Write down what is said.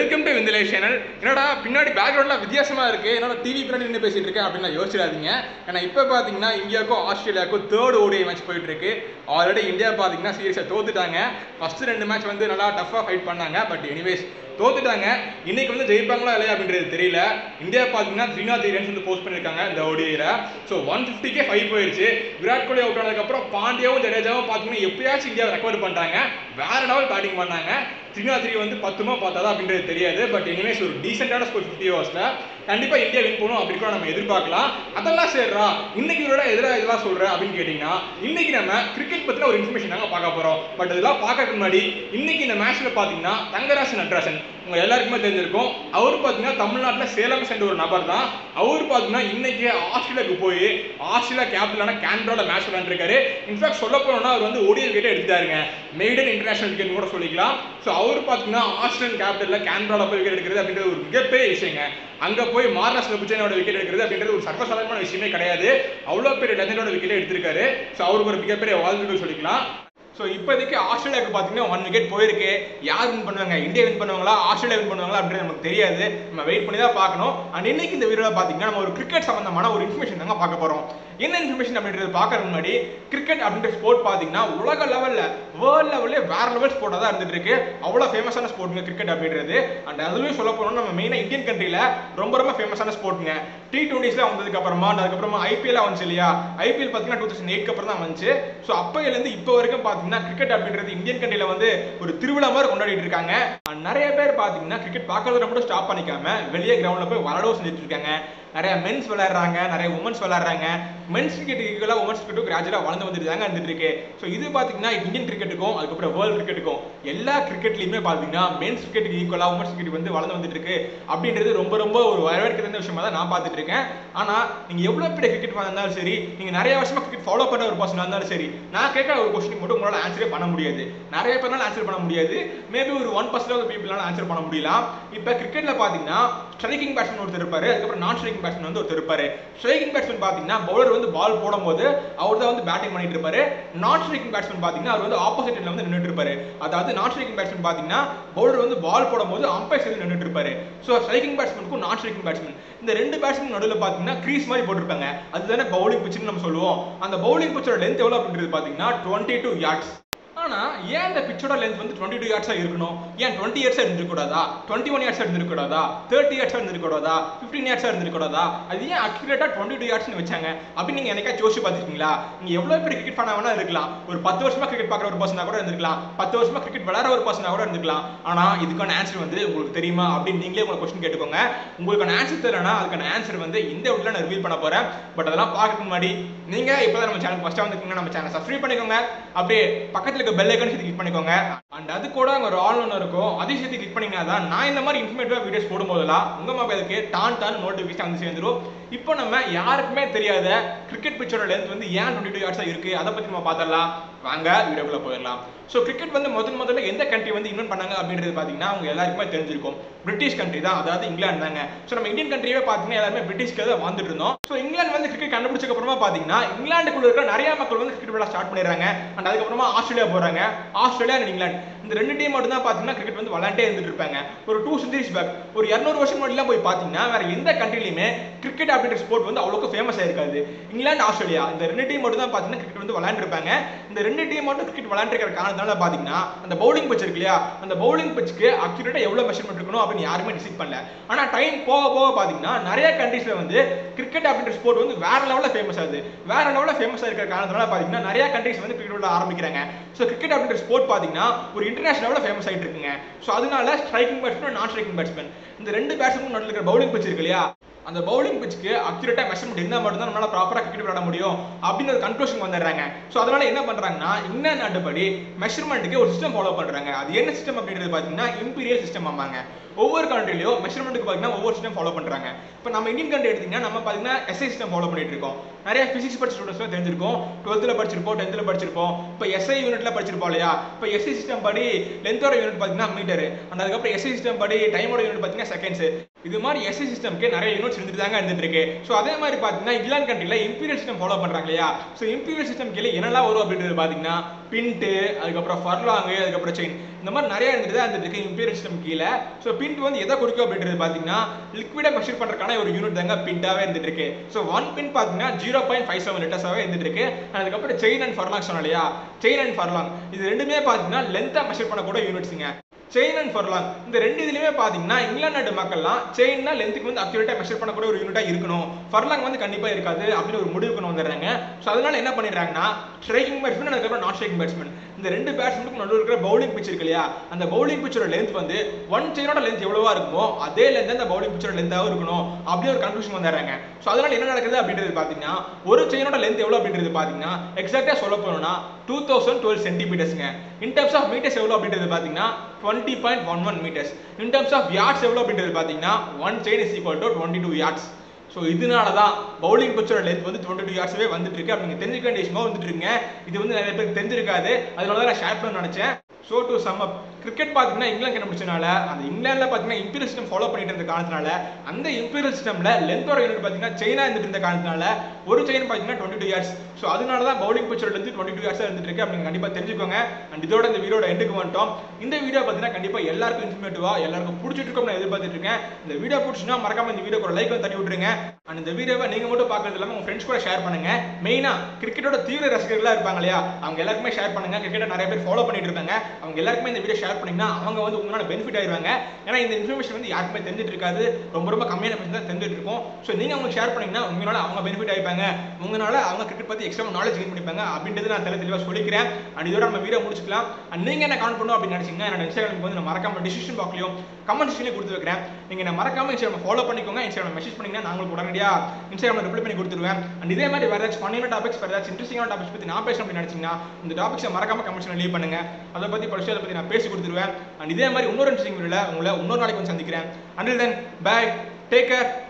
welcome to விந்தலே channel என்னடா பின்னாடி பேக்ரவுண்ட்லாம் வித்தியாசமா இருக்கு என்னடா டிவி பின்னாடி நின்று பேசிட்டு இருக்கேன் அப்படின்னு நான் யோசிச்சிடாதீங்க ஏன்னா இப்போ பார்த்தீங்கன்னா இந்தியாவுக்கும் ஆஸ்திரேலியாவுக்கும் தேர்ட் ஓடிஐ மேட்ச் போயிட்டு இருக்கு ஆல்ரெடி இந்தியா பார்த்தீங்கன்னா சீரியஸாக தோத்துட்டாங்க ஃபர்ஸ்ட் ரெண்டு மேட்ச் வந்து நல்லா டஃப்பாக ஃபைட் பண்ணாங்க பட் எனிவேஸ் தோத்துட்டாங்க இன்னைக்கு வந்து ஜெயிப்பாங்களா இல்லையா அப்படின்றது தெரியல இந்தியா பார்த்தீங்கன்னா த்ரீ நாட் த்ரீ ரன்ஸ் வந்து போஸ்ட் பண்ணியிருக்காங்க இந்த ஓடிஐல ஸோ ஒன் ஃபிஃப்டிக்கே ஃபைவ் போயிடுச்சு விராட் கோலி அவுட் ஆனதுக்கப்புறம் பாண்டியாவும் ஜடேஜாவும் பார்த்தீங்கன்னா எப்படியாச்சும் இந்தியாவை ரெக்கவர் பண்ணிட்டாங்க வேற லெவல் பேட்டிங் பண்ணாங்க த்ரீ நாட் த்ரீ வந்து பத்துமா பார்த்ததா அப்படின்றது தெரியாது பட் எனிவேஸ் ஒரு டீசெண்டான ஸ்கோர் ஃபிஃப்டி ஓவர்ஸில் கண்டிப்பாக இந்தியா வின் பண்ணும் அப்படி கூட நம்ம எதிர்பார்க்கலாம் அதெல்லாம் சரிடா இன்னைக்கு இவரோட எதிராக இதெல்லாம் சொல்கிறேன் அப்படின்னு கேட்டிங்கன்னா இன்னைக்கு நம்ம கிரிக்கெட் பற்றின ஒரு இன்ஃபர்மேஷன் தாங்க பார்க்க போகிறோம் பட் இதெல்லாம் பார்க்கறதுக்கு முன்னாடி இன்னைக்கு இந்த மேட்ச்சில் பார்த்தீங்கன்னா தங்கராசன் நட்ராசன் உங்க எல்லாருக்குமே தெரிஞ்சிருக்கும் அவர் பார்த்தீங்கன்னா தமிழ்நாட்டில் சேலம் சேர்ந்த ஒரு நபர் தான் அவர் பார்த்தீங்கன்னா இன்னைக்கு ஆஸ்திரேலியாவுக்கு போய் ஆஸ்திரேலியா கேபிட்டலான கேன்ட்ரால மேட்ச் விளையாண்டுருக்காரு இன்ஃபேக்ட் சொல்ல போனோம்னா அவர் வந்து ஓடிஐ விக்கெட் எடுத்தாருங்க மெய்டன் இன்டர்நேஷனல் விக்கெட் கூட சொல்லிக்கலாம் ஸோ அவர் பார்த்தீங்கன்னா ஆஸ்திரேலியன் கேபிட்டலில் கேன்ட்ரால போய் விக்கெட் எடுக்கிறது அப்படின்றது ஒரு மிகப்பெரிய விஷயங்க அங்க போய் மார்னஸ் லபுச்சனோட விக்கெட் எடுக்கிறது அப்படின்றது ஒரு சர்வசாதாரணமான விஷயமே கிடையாது அவ்வளோ பெரிய லெஜண்டோட விக்கெட் எடுத்திருக்காரு ஸோ அவருக்கு ஒரு மிகப்பெரிய வாழ்த்துக்கள் சொல்லிக்கலாம் ஸோ இப்போதைக்கு ஆஸ்திரேலியாவுக்கு பார்த்தீங்கன்னா ஒன் விக்கெட் போயிருக்கு யார் வின் பண்ணுவாங்க இந்தியா வின் பண்ணுவாங்களா ஆஸ்திரேலியா வின் பண்ணுவாங்களா அப்படின்றது நமக்கு தெரியாது நம்ம வெயிட் பண்ணி தான் பார்க்கணும் அண்ட் இன்னைக்கு இந்த வீடியோவில் பார்த்தீங்கன்னா நம்ம ஒரு கிரிக்கெட் சம்பந்தமான ஒரு இன்ஃபர்மேஷன் தாங்க பார்க்க போகிறோம் என்ன இன்ஃபர்மேஷன் அப்படின்றது பார்க்கறதுக்கு முன்னாடி கிரிக்கெட் அப்படின்ற ஸ்போர்ட் பார்த்தீங்கன்னா உலக லெவலில் வேர்ல்ட் லெவல்லே வேற லெவல் ஸ்போர்ட்டாக தான் இருந்துட்டு இருக்கு அவ்வளோ ஃபேமஸான ஸ்போர்ட்டுங்க கிரிக்கெட் அப்படின்றது அண்ட் அதுலேயும் சொல்ல போனோம்னா நம்ம மெயினாக இந்தியன் கண்ட்ரியில் ரொம்ப ரொம்ப ஃபேமஸான ஸ்போர்ட்டுங்க டி டுவெண்ட்டிஸ்ல வந்ததுக்கு அப்புறமா and அதுக்கப்புறமா ஐபிஎல் வந்துச்சு இல்லையா ஐபிஎல் பார்த்தீங்கன்னா டூ தௌசண்ட் எயிட்க்கு அப்புறம் தான் வந்துச்சு ஸோ அப்பையிலேருந்து இப்போ வரைக்கும் பார்த்தீங்கன்னா கிரிக்கெட் அப்படின்றது இந்தியன் கண்ட்ரியில் வந்து ஒரு திருவிழா மாதிரி கொண்டாடிட்டு இருக்காங்க And நிறைய பேர் பார்த்தீங்கன்னா கிரிக்கெட் பார்க்கறத மட்டும் ஸ்டாப் பண்ணிக்காம வெளியே கிரவுண்டில் போய் விளாடவும் செஞ்சுட்டு இருக்காங்க நிறைய மென்ஸ் விளையாடுறாங்க நிறைய உமன்ஸ் விளையாடுறாங்க மென்ஸ் கிரிக்கெட் ஈக்குவலாக உமன்ஸ் கிரிக்கெட்டும் கிராஜுவலாக வளர்ந்து வந்துட்டு தாங்க இருந்துட்டு இருக்கு ஸோ இது பார்த்தீங்கன்னா இந்தியன் கிரிக்கெட்டுக்கும் அதுக்கப்புறம் வேர்ல்டு கிரிக்கெட்டுக்கும் எல்லா கிரிக்கெட்லையுமே பார்த்தீங்கன்னா மென்ஸ் கிரிக்கெட்டுக்கு ஈக்குவலாக உமன்ஸ் கிரிக்கெட் வந்து வளர்ந்து வந்துட்டு இருக்கு அப்படின்றது ரொம்ப ரொம்ப ஒரு வரவேற்கிற விஷயமா தான் நான் பார்த்துட்டு இருக்கேன் ஆனால் நீங்கள் எவ்வளோ பெரிய கிரிக்கெட் இருந்தாலும் சரி நீங்கள் நிறைய வருஷமா கிரிக்கெட் ஃபாலோ பண்ண ஒரு பர்சனாக இருந்தாலும் சரி நான் கேட்குற ஒரு கொஸ்டின் மட்டும் உங்களால் ஆன்சரே பண்ண முடியாது நிறைய பேர்னால ஆன்சர் பண்ண முடியாது மேபி ஒரு ஒன் பர்சன்ட் ஆஃப் பீப்புளால ஆன்சர் பண்ண முடியலாம் இப்போ கிரிக்கெட்ல பார்த்தீங்கன்னா ஸ்ட்ரைக்கிங் பேட்ஸ்மேன் ஒருத்தர் இருப்பாரு அதுக்கப்புறம் நான் ஸ்ட்ரைக்கிங் பேட்ஸ்மேன் வந்து ஒருத்தர் இருப்பாரு ஸ்ட்ரைக்கிங் பேட்ஸ்மேன் பார்த்தீங்கன்னா பவுலர் வந்து பால் போடும்போது அவர் தான் வந்து பேட்டிங் பண்ணிட்டு இருப்பாரு நான் ஸ்ட்ரைக்கிங் பேட்ஸ்மேன் பார்த்தீங்கன்னா அவர் வந்து ஆப்போசிட் வந்து நின்றுட்டு இருப்பாரு அதாவது நான் ஸ்ட்ரைக்கிங் பேட்ஸ்மேன் பார்த்தீங்கன்னா பவுலர் வந்து பால் போடும்போது அம்பையர் சைடு நின்றுட்டு இருப்பாரு ஸோ ஸ்ட்ரைக்கிங் பேட்ஸ்மேனுக்கும் நான் ஸ்ட்ரைக்கிங் பேட்ஸ்மேன் இந்த ரெண்டு பேட்ஸ்மேன் நடுவில் பார்த்தீங்கன்னா க்ரீஸ் மாதிரி போட்டிருப்பாங்க அதுதானே பவுலிங் பிச்சுன்னு நம்ம சொல்லுவோம் அந்த பவுலிங் பிச்சோட லென்த் எவ்வளோ அப்படின்றது பார்த்தீங்கன்னா டுவெண்ட்டி டூ யார்ட்ஸ் ஆனா ஏன் இந்த பிச்சோட லென்த் வந்து டுவெண்ட்டி டூ இயர்ஸா இருக்கணும் ஏன் டுவெண்ட்டி இயர்ஸா இருந்திருக்கூடாதா டுவெண்ட்டி ஒன் இயர்ஸா இருந்திருக்கூடாதா தேர்ட்டி இயர்ஸா இருந்திருக்கூடாதா ஃபிஃப்டீன் இயர்ஸா இருந்திருக்கூடாதா அது ஏன் அக்யூரேட்டா டுவெண்ட்டி டூ இயர்ஸ்னு வச்சாங்க அப்படின்னு நீங்க எனக்கா யோசிச்சு பார்த்துருக்கீங்களா நீங்க எவ்வளவு பெரிய கிரிக்கெட் ஃபேனா வேணா இருக்கலாம் ஒரு பத்து வருஷமா கிரிக்கெட் பார்க்குற ஒரு பர்சனா கூட இருந்திருக்கலாம் பத்து வருஷமா கிரிக்கெட் விளையாட ஒரு பர்சனா கூட இருந்திருக்கலாம் ஆனா இதுக்கான ஆன்சர் வந்து உங்களுக்கு தெரியுமா அப்படின்னு நீங்களே உங்களை கொஸ்டின் கேட்டுக்கோங்க உங்களுக்கான ஆன்சர் தெரியலனா அதுக்கான ஆன்சர் வந்து இந்த வீடியோல நான் ரிவீல் பண்ண போறேன் பட் அதெல்லாம் பார்க்கறதுக்கு முன்னாடி நீங்க இப்பதான் நம்ம சேனல் ஃபர்ஸ்டா வந்திருக்கீங்க நம்ம சேனல் சப்ஸ்கிரைப் பண்ணிக்கோங்க அப்படியே பக்கத்துல இருக்க பெல் ஐக்கன் சேர்த்து கிளிக் பண்ணிக்கோங்க அண்ட் அது கூட அங்க ஒரு ஆல் ஒன்று இருக்கும் அதையும் சேர்த்து கிளிக் பண்ணீங்கன்னா தான் நான் இந்த மாதிரி இன்ஃபர்மேட்டிவா வீடியோஸ் போடும்போதெல்லாம் உங்க மொபைலுக்கு டான் டான் நோட்டிஃபிகேஷன் வந்து சேர்ந்துரும் இப்போ நம்ம யாருக்குமே தெரியாத கிரிக்கெட் பிச்சோட லென்த் வந்து ஏன் டுவெண்ட்டி டூ இயர்ஸா இருக்கு அதை பத்தி நம்ம பார்த்துடலாம் வாங்க வீடியோக்குள்ள போயிடலாம் ஸோ கிரிக்கெட் வந்து முதல் முதல்ல எந்த கண்ட்ரி வந்து இன்வென்ட் பண்ணாங்க அப்படின்றது பார்த்தீங்கன்னா அவங்க எல்லாருக்குமே தெரிஞ்சிருக்கும் பிரிட்டிஷ் கண்ட்ரி தான் அதாவது இங்கிலாந்து தாங்க ஸோ நம்ம இந்தியன் கண்ட்ரியே பார்த்தீங்கன்னா எல்லாருமே பிரிட்டிஷ்க்கு தான் வந்துட்டு இருந்தோம் ஸோ இங்கிலாந்து வந்து கிரிக்கெட் கண்டுபிடிச்சக்கு அப்புறமா பார்த்தீங்கன்னா இங்கிலாந்துக்குள்ள இருக்கிற நிறைய மக்கள் வந்து கிரிக்கெட் விளையாட ஸ்டார்ட் பண்ணிடுறாங்க அண்ட் அதுக்கப்புறமா ஆஸ்திரேலியா போறாங்க ஆஸ்திரேலியா அண்ட் இங்கிலாந்து இந்த ரெண்டு டீம் மட்டும் தான் பார்த்தீங்கன்னா கிரிக்கெட் வந்து விளையாண்டே இருந்துட்டு இருப்பாங்க ஒரு டூ சென்ச்சுரிஸ் பேக் ஒரு இரநூறு வருஷம் முன்னாடிலாம் போய் பார்த்தீங்கன்னா வேற எந்த கண்ட்ரிலையுமே கிரிக்கெட் அப்படின்ற ஸ்போர்ட் வந்து அவ்வளோக்கு ஃபேமஸ் ஆயிருக்காது இங்கிலாந்து ஆஸ்திரேலியா இந்த ரெண்டு டீம் மட்டும் தான் பார்த்தீங்கன்னா கிரிக்கெட் வந்து விளையாண்டுருப்பாங்க இந்த ரெண்டு டீம் மட்டும் கிரிக்கெட் விளையாண்டுருக்கிற காரணத்தால பார்த்தீங்கன்னா அந்த பவுலிங் பிச் இருக்கு இல்லையா அந்த பவுலிங் பிச்சுக்கு அக்யூரேட்டா எவ்வளவு மெஷர்மெண்ட் இருக்கணும் அப்படின்னு யாருமே டிசைட் பண்ணல ஆனா டைம் போக போக பாத்தீங்கன்னா நிறைய கண்ட்ரீஸ்ல வந்து கிரிக்கெட் அப்படின்ற ஸ்போர்ட் வந்து வேற லெவல்ல ஃபேமஸ் ஆகுது வேற லெவல்ல ஃபேமஸ் இருக்கிற காரணத்தால பாத்தீங்கன்னா நிறைய கண்ட்ரீஸ் வந்து கிரிக்கெட் விளையாட ஆரம்பிக்கிறாங்க ஸோ கிரிக்கெட் அப்படின்ற ஸ்போர்ட் பாத்தீங்கன்னா ஒரு இன்டர்நேஷனல் லெவலில் ஃபேமஸ் ஆயிட்டு இருக்குங்க ஸோ அதனால striking batsman non striking batsman இந்த ரெண்டு பேட்ஸ்மேன் நடுவில் இருக்கிற பவுலிங் பிச் இருக்கு இல்லையா அந்த பவுலிங் பிச்சுக்கு அக்யூரேட்டா மெஷர்மெண்ட் இருந்தால் மட்டும் தான் நம்மளால ப்ராப்பரா கிரிக்கெட் விளையாட முடியும் அப்படின்னு ஒரு கன்க்ளூஷன் வந்துடுறாங்க ஸோ அதனால என்ன பண்றாங்கன்னா இங்கிலாந்து நாட்டுப்படி மெஷர்மெண்ட்டுக்கு ஒரு சிஸ்டம் ஃபாலோ பண்றாங்க அது என்ன சிஸ்டம் அப்படின்றது பார்த்தீங்கன்னா இம்பீரியல் சிஸ்டம் ஆமாங்க ஒவ்வொரு கண்ட்ரிலையும் மெஷர்மெண்ட்டுக்கு பார்த்தீங்கன்னா ஒவ்வொரு சிஸ்டம் ஃபாலோ பண்றாங்க இப்போ நம்ம இந்தியன் கண்ட்ரி எடுத்தீங்கன்னா நம்ம பார்த்தீங்கன்னா எஸ்ஐ சிஸ்டம் ஃபாலோ பண்ணிட்டு இருக்கோம் நிறைய பிசிக்ஸ் படிச்ச ஸ்டூடெண்ட்ஸ் தெரிஞ்சிருக்கும் டுவெல்த்தில் படிச்சிருப்போம் டென்த்தில் படிச்சிருப்போம் இப்போ எஸ்ஐ யூனிட்ல படிச்சிருப்போம் இல்லையா இப்போ எஸ்ஐ சிஸ்டம் படி லென்த்தோட யூனிட் பார்த்தீங்கன்னா மீட்டர் அண்ட் அதுக்கப்புறம் எஸ்ஐ சிஸ்டம் படி டைமோட யூனிட் பார்த்தீங்கன்னா செகண்ட்ஸ் இது மாதிரி எஸ்சி சிஸ்டம்க்கு நிறைய யூனிட்ஸ் இருந்துட்டு தாங்க இருந்துட்டு இருக்கு ஸோ அதே மாதிரி பார்த்தீங்கன்னா இங்கிலாந்து கண்ட்ரியில் இம்பீரியல் சிஸ்டம் ஃபாலோ பண்ணுறாங்க இல்லையா ஸோ இம்பீரியல் சிஸ்டம் கீழே என்னெல்லாம் வரும் அப்படின்றது பார்த்தீங்கன்னா பின்ட்டு அதுக்கப்புறம் ஃபர்லாங்கு அதுக்கப்புறம் செயின் இந்த மாதிரி நிறைய இருந்துட்டு தான் இருந்துட்டு இருக்கு இம்பீரியல் சிஸ்டம் கீழே ஸோ பின்ட் வந்து எதை குறிக்கும் அப்படின்றது பார்த்தீங்கன்னா லிக்விடை மெஷர் பண்ணுறதுக்கான ஒரு யூனிட் தாங்க பின்ட்டாவே இருந்துட்டு இருக்கு ஸோ ஒன் பின் பார்த்தீங்கன்னா ஜீரோ பாயிண்ட் ஃபைவ் செவன் லிட்டர்ஸாகவே இருந்துட்டு இருக்கு அதுக்கப்புறம் செயின் அண்ட் ஃபர்லாங் சொன்னோம் இல்லையா செயின் அண்ட் ஃபர்லாங் இது ரெண்டுமே பார்த்தீங்கன்னா லென்த்தை மெஷர் பண்ணக்கூட யூனிட்ஸுங்க செயின் அண்ட் ஃபர்லாங் இந்த ரெண்டு இதுலயுமே பாத்தீங்கன்னா இங்கிலாந்து நாட்டு மக்கள்லாம் செயின்னா லென்த்துக்கு வந்து அக்யூரேட்டா மெஷர் பண்ணக்கூடிய ஒரு யூனிட்டா இருக்கணும் ஃபர்லாங் வந்து கண்டிப்பா இருக்காது அப்படின்னு ஒரு முடிவுக்கு கொண்டு வந்துடுறாங்க ஸோ அதனால என்ன பண்ணிடுறாங்கன்னா ஸ்ட்ரைக்கிங் பேட்ஸ்மேன் அதுக்கப்புறம் நான் ஸ்ட்ரைக்கிங் பேட்ஸ்மேன் இந்த ரெண்டு பேட்ஸ்மேனுக்கும் நடுவில் இருக்கிற பவுலிங் பிச் இருக்கு இல்லையா அந்த பவுலிங் பிச்சோட லென்த் வந்து ஒன் செயினோட லென்த் எவ்வளவா இருக்குமோ அதே லென்த் அந்த பவுலிங் பிச்சோட லென்த்தாகவும் இருக்கணும் அப்படி ஒரு கன்க்ளூஷன் வந்துடுறாங்க ஸோ அதனால என்ன நடக்குது அப்படின்றது பாத்தீங்கன்னா ஒரு செயினோட லென்த் எவ்வளவு அப்படின்றது பாத்தீங்கன்னா எக்ஸாக்டா சொல்ல போனோம்னா டூ தௌசண்ட் டுவெல் சென்டிமீட்டர்ஸ்ங்க இன் டர்ம்ஸ் ஆஃப் மீட்டர்ஸ் எவ்வளோ அப்படின்றது பார்த்தீங்கன்னா twenty point one one metres in terms of yards எவ்வளோ அப்படின்றது பார்த்தீங்கன்னா one chain is equal to twenty two yards so இதனால தான் பவுலிங் பிச்சோட லென்த் வந்து டுவெண்ட்டி டூ யார்ட்ஸவே வந்துட்டு இருக்கு அப்படிங்க தெரிஞ்சுக்க வேண்டிய விஷயமா வந்துட்டு இருக்குங்க இது வந்து நிறைய பேருக்கு தெரிஞ்சிருக்காது அதனால தான் நான் ஷேர் பண்ண நினைச்சேன் so to sum up cricket பார்த்தீங்கன்னா இங்கிலாந்து கண்டுபிடிச்சனால அந்த இங்கிலாந்துல பார்த்தீங்கன்னா இம்பீரியல் சிஸ்டம் ஃபாலோ பண்ணிட்டு இருந்த காரணத்தினால அந்த இம்பீரியல் சிஸ்டம்ல லென்த்தோட யூனிட் பார்த்தீங்கன்னா சைனா இருந்துட்டு இருந்த காரணத்தினால ஒரு செயின் பார்த்தீங்கன்னா டுவெண்ட்டி டூ இயர்ஸ் ஸோ அதனால தான் பவுலிங் பிச்சோட லென்த் டுவெண்ட்டி டூ இயர்ஸாக இருந்துட்டு இருக்கு அப்படிங்க கண்டிப்பாக தெரிஞ்சுக்கோங்க அண்ட் இதோட இந்த வீடியோட எண்டுக்கு வந்துட்டோம் இந்த வீடியோ பார்த்தீங்கன்னா கண்டிப்பாக எல்லாருக்கும் இன்ஃபர்மேட்டிவா எல்லாருக்கும் பிடிச்சிட்டு இருக்கும் நான் எதிர்பார்த்துட்டு இருக்கேன் இந்த வீடியோ பிடிச்சினா மறக்காம இந்த வீடியோ ஒரு லைக் வந்து தட்டி விட்டுருங்க அண்ட் இந்த வீடியோவை நீங்க மட்டும் பார்க்கறது இல்லாமல் உங்க ஃப்ரெண்ட்ஸ் கூட ஷேர் பண்ணுங்க மெயினா கிரிக்கெட்டோட தீவிர ரசிகர்களா இருப்பாங்க இல்லையா அவங்க எல்லாருக்குமே ஷேர் பண்ணுங்க கிரிக்கெட்டை நிறைய பேர் ஃபாலோ பண்ணிட்டு இருக்காங்க அவங்க எல்லாருக்குமே இந்த வீடியோ ஷேர் பண்ணீங்கன்னா அவங்க வந்து உங்களால பெனிஃபிட் ஆயிருவாங்க ஏன்னா இந்த இன்ஃபர்மேஷன் வந்து யாருக்குமே தெரிஞ்சிட்டு இருக்காது ரொம்ப ரொம்ப கம்மியான பேர் தான் தெரிஞ்சிட்டு இருக்கும் ஸோ நீங்க அவங்களுக்கு ஷேர் பண்ணீங்கன்னா உங்களால அவங்க பெனிஃபிட் ஆயிருப்பாங்க உங்களால அவங்க கிரிக்கெட் பத்தி எக்ஸ்ட்ரா நாலேஜ் கெயின் பண்ணிப்பாங்க அப்படின்றது நான் தெளிவா தெளிவாக சொல்லிக்கிறேன் அண்ட் இதோட நம்ம வீடியோ முடிச்சுக்கலாம் அண்ட் நீங்க என்ன கமெண்ட் பண்ணணும் அப்படின்னு நினைச்சீங்கன்னா என்னோட இன்ஸ்டாகிராம் வந்து நான் மறக்காம டிசிஷன் பாக்லையும் கமெண்ட் செக்ஷன்லையும் கொடுத்து வைக்கிறேன் நீங்க என்ன மறக்காம இன்ஸ்டாகிராம் ஃபாலோ பண்ணிக்கோங்க இன்ஸ்டாகிராம் மெசேஜ் பண்ணீங்கன்னா நான் உங்களுக்கு உடனடியா இன்ஸ்டாகிராம் ரிப்ளை பண்ணி கொடுத்துருவேன் அண்ட் இதே மாதிரி வேற ஏதாச்சும் பண்ணின டாபிக்ஸ் வேற ஏதாச்சும் இன்ட்ரெஸ்டிங்கான டாபிக்ஸ் பத்தி நான் பேசணும் அப்படின்னு நினைச்சீங்கன்னா இந்த டாபிக்ஸை மறக்காம கமெண்ட்ஸ் லீவ் பண்ணுங்க அதை பத்தி படிச்சு அதை பத்தி நான் பேசி கொடுத்துருவேன் அண்ட் இதே மாதிரி இன்னொரு இன்ட்ரெஸ்டிங் வீடியோல உங்களை இன்னொரு நாளைக்கு வந்து சந்திக்கிறேன் until then bye take care